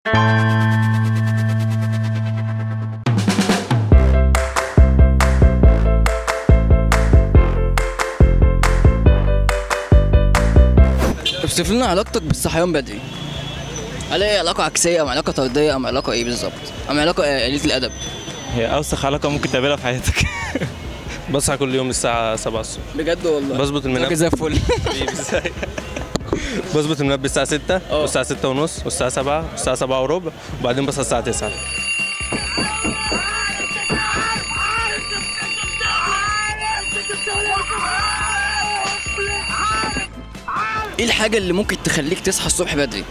اوصف لنا علاقتك بالصحيان بدري هل هي علاقة عكسية أم علاقة طردية أم علاقة إيه بالظبط؟ أم علاقة آه، قليلة الأدب؟ هي اوسخ علاقه ممكن تقابلها في حياتك بصحى كل يوم الساعة 7 الصبح بجد والله بظبط راجل المنبه زي الفل بظبط المنبه الساعة 6 اه. والساعة 6 ونص والساعة 7 والساعة 7 وربع وبعدين بصحى الساعة 9 إيه الحاجة اللي ممكن تخليك تصحى الصبح بدري؟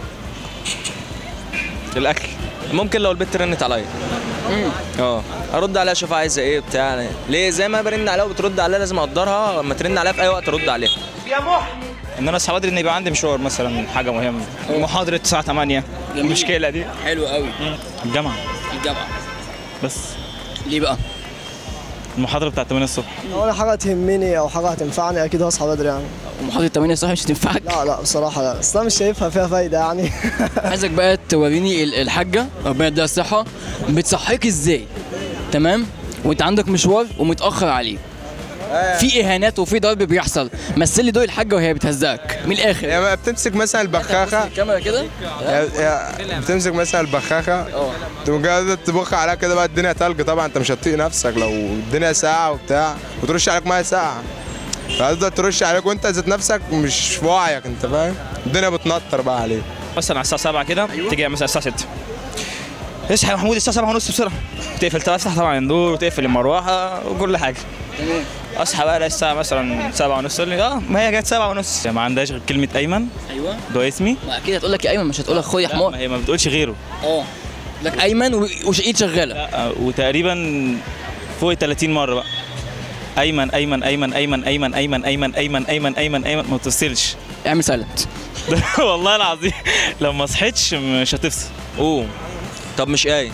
الاكل ممكن لو البت رنت عليا اه ارد عليها اشوف عايزه ايه بتاع ليه زي ما برن عليها وبترد عليها لازم اقدرها لما ترن عليها في اي وقت ارد عليها ان انا اصحى بدري ان يبقى عندي مشوار مثلا حاجه مهمه محاضره الساعه 8 جميل. المشكله دي حلو قوي الجامعه الجامعة بس ليه بقى؟ المحاضره بتاعت 8 الصبح لو انا حاجه تهمني او حاجه هتنفعني اكيد هصحى بدري يعني محاضرة 8 الصبح مش هتنفعك؟ لا لا بصراحه لا اصل انا مش شايفها فيها فايده يعني عايزك بقى توريني ال- الحاجة ربنا يديها الصحة بتصحيك ازاي؟ تمام؟ وانت عندك مشوار ومتأخر عليه في اهانات وفي ضرب بيحصل مثل لي دور الحاجة وهي بتهزقك من الاخر يعني بتمسك مثلا البخاخه الكاميرا كده يا- يا- بتمسك مثلا البخاخه تقوم تبخ عليها كده بقى الدنيا تلج طبعا انت مش هتطيق نفسك لو الدنيا ساعه وبتاع وترش عليك ميه ساعه فهتفضل ترش عليك وانت ذات نفسك مش في وعيك انت فاهم الدنيا بتنطر بقى عليك مثلا على الساعه 7 كده تيجي مثلا الساعه 6 اصحى يا محمود الساعه 7 ونص بسرعه تقفل تفتح طبعا النور وتقفل المروحه وكل حاجه تمام اصحى بقى الاقي الساعه مثلا 7 ونص تقول لي اه ما هي جت 7 ونص ما عندهاش غير كلمه ايمن ايوه ده اسمي ما اكيد هتقول لك يا ايمن مش هتقول لك خد يا لا، حمار ما هي ما بتقولش غيره اه لك ايمن و- وشقيت شغاله لا، وتقريبا فوق 30 مره بقى ايمن ايمن ايمن ايمن ايمن ايمن ايمن ايمن ايمن ايمن ايمن ما تفصلش اعمل سايلنت والله العظيم لو ما صحيتش مش هتفصل قوم طب مش ايه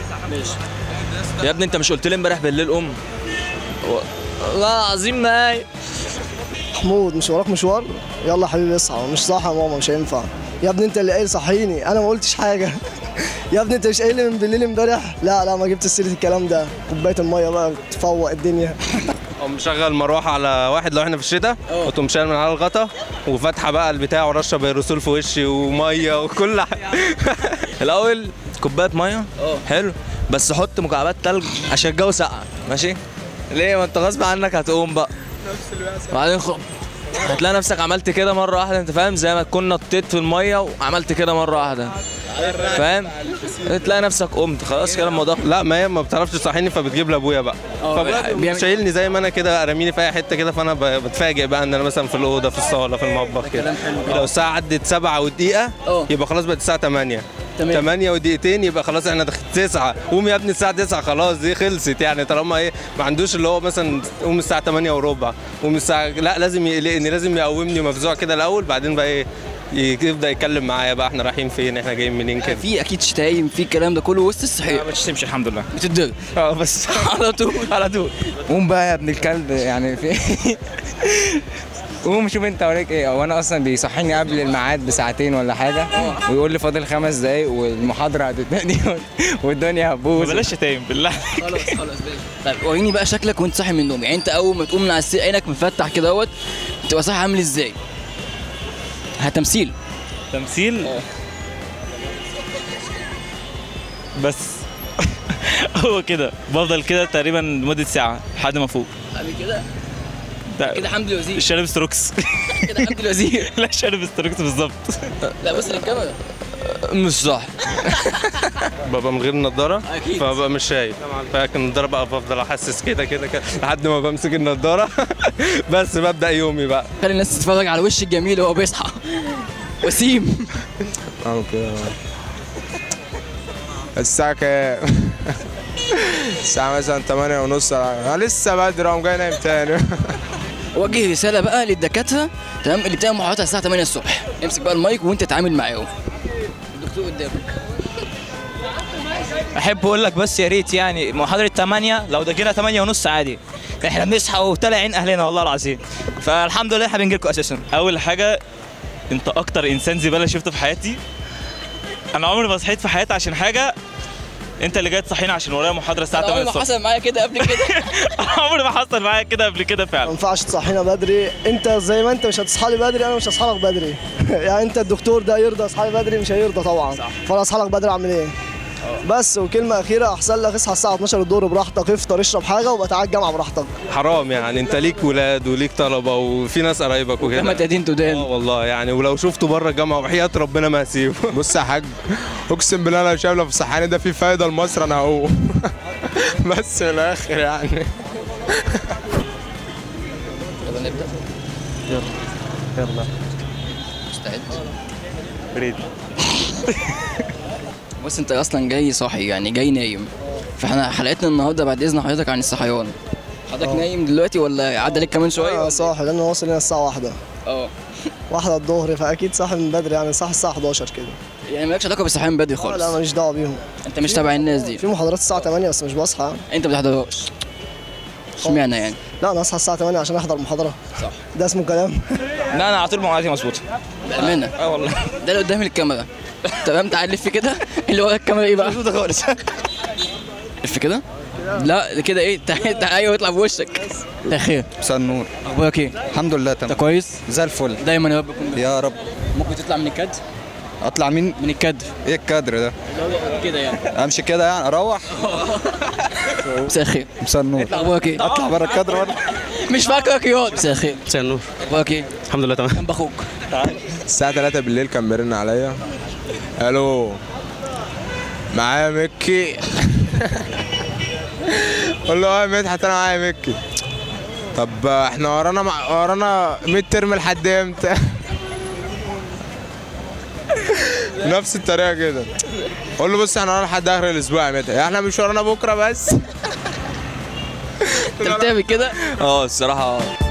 يا ابني انت مش قلت لي امبارح بالليل قوم و- والله العظيم ما قايم. محمود مش وراك مشوار يلا يا حبيبي اصحى مش صاحي يا ماما مش هينفع يا ابني انت اللي قايل صحيني انا ما قلتش حاجه يا ابني انت مش قايل لي من بالليل امبارح لا لا ما جبت سيره الكلام ده كوبايه الميه بقى تفوق الدنيا أو مشغل مروحة على واحد لو احنا في الشتاء وتقوم شايل من على الغطا وفاتحة بقى البتاع ورشة بيروسول في وشي ومية وكل حاجة الاول كوبايه ميه حلو بس حط مكعبات تلج عشان الجو ساقع ماشي ليه ما انت غصب عنك هتقوم بقى وبعدين خ... هتلاقي نفسك عملت كده مره واحده انت فاهم زي ما تكون نطيت في الميه وعملت كده مره واحده فاهم تلاقي نفسك قمت خلاص كده الموضوع لا ما هي ما بتعرفش تصحيني فبتجيب لابويا بقى فبقى بيعمل- شايلني زي ما انا كده راميني في اي حته كده فانا ب- بتفاجئ بقى ان انا مثلا في الاوضه في الصاله في المطبخ كده لو الساعه عدت سبعة ودقيقه اه. يبقى خلاص بقت الساعه 8 تمام. 8 ودقيقتين يبقى خلاص احنا دخلت 9 قوم يا ابني الساعه 9 خلاص دي خلصت يعني طالما ايه ما عندوش اللي هو مثلا قوم الساعه 8 وربع قوم الساعه لا لازم يقلقني لازم يقومني مفزوع كده الاول بعدين بقى ايه يبدا يتكلم معايا بقى احنا رايحين فين احنا جايين منين كده في اكيد شتايم في الكلام ده كله وسط الصحيح ما تشتمش الحمد لله بتتضرب اه بس على طول على طول قوم بقى يا ابن الكلب يعني في قوم شوف انت وراك ايه هو انا اصلا بيصحيني قبل الميعاد بساعتين ولا حاجه ويقول لي فاضل خمس دقايق والمحاضره هتبتدي والدنيا ما هتبوظ بلاش شتايم بالله خلاص خلاص طيب وريني بقى شكلك وانت صاحي من النوم يعني انت اول ما تقوم من على السرير عينك مفتح كده اهوت تبقى صاحي عامل ازاي؟ هتمثيل تمثيل بس هو كده بفضل كده تقريبا لمده ساعه لحد ما افوق قبل كده ده- كده حمدي الوزير شارب ستروكس كده حمدي الوزير لا شارب ستروكس بالظبط لا بص للكاميرا مش صح ببقى من غير النضاره أكيد. فببقى مش شايف فلكن النضاره بقى بفضل احسس كده كده كده لحد ما بمسك النضاره بس ببدا يومي بقى خلي الناس تتفرج على وش الجميل وهو بيصحى وسيم أو كده الساعة كام؟ الساعة مثلا 8 ونص أنا لسه بدري أقوم جاي نايم تاني وجه رساله بقى للدكاتره تمام اللي بتعمل محاضرات الساعه 8 الصبح امسك بقى المايك وانت اتعامل معاهم الدكتور قدامك احب اقول لك بس يا ريت يعني محاضره 8 لو ده كده 8 ونص عادي احنا بنصحى وطالع عين اهلنا والله العظيم فالحمد لله احنا بنجي لكم اساسا اول حاجه انت اكتر انسان زباله شفته في حياتي انا عمري ما صحيت في حياتي عشان حاجه انت اللي جاي تصحيني عشان ورايا محاضره الساعه 8 عمري ما الصبح حصل معايا كده قبل كده عمري ما حصل معايا كده قبل كده ما فعلا ينفعش تصحينا بدري انت زي ما انت مش هتصحى لي بدري انا مش هصحى لك بدري يعني انت الدكتور ده يرضى اصحى لي بدري مش هيرضى طبعا صح. فانا اصحى لك بدري اعمل ايه بس وكلمه اخيره احسن لك اصحى الساعه 12 الظهر براحتك افطر اشرب حاجه وبقى تعالى الجامعه براحتك حرام يعني انت ليك ولاد وليك طلبه وفي ناس قرايبك كما وكده تدين اه تدان والله يعني ولو شفته بره الجامعه وحياه ربنا ما هسيبه بص يا حاج اقسم بالله انا شايف لو في الصحاني ده في فايده لمصر انا هقوم بس من الاخر يعني يلا نبدا يلا مستعد بريد بص انت اصلا جاي صاحي يعني جاي نايم فاحنا حلقتنا النهارده بعد اذن حضرتك عن الصحيان حضرتك نايم دلوقتي ولا عدى عليك كمان شويه اه ولا- صاحي لان واصل هنا الساعه واحدة اه واحدة الظهر فاكيد صاحي من بدري يعني صاحي الساعه 11 كده يعني مالكش علاقه بالصحيان بدري لا خالص ماليش دعوه بيهم انت مش تابع الناس دي في محاضرات الساعه 8 بس مش بصحى يعني. انت ما بتحضرهاش اشمعنى يعني لا انا اصحى الساعه 8 عشان احضر محاضره صح. ده اسمه كلام لا انا على طول مواعيدي مظبوطه بامانه اه والله ده اللي قدام الكاميرا تمام تعال لف كده اللي ورا الكاميرا ايه بقى مظبوطه خالص لف كده لا ده كده ايه تعال تعال ايوه يطلع بوشك ده خير مساء النور اخبارك ايه الحمد لله انت تمام كويس زي الفل دايما يا رب تكون بخير. يا رب ممكن تطلع من الكادر اطلع مين من الكادر ايه الكادر ده كده يعني امشي كده يعني اروح مساء الخير مساء النور اخبارك ايه اطلع بره الكادر برضه مش فاكرك ياض مساء الخير مساء النور اخبارك ايه الحمد لله تمام جنب اخوك الساعه 3 بالليل كان بيرن عليا الو معايا مكي قول له اه يا مدحت انا معايا مكي طب احنا ورانا مع... ورانا ميد ترم لحد امتى نفس الطريقه كده قول له بص احنا ورانا لحد اخر الاسبوع يا مدحت احنا مش ورانا بكره بس انت بتعمل كده اه الصراحه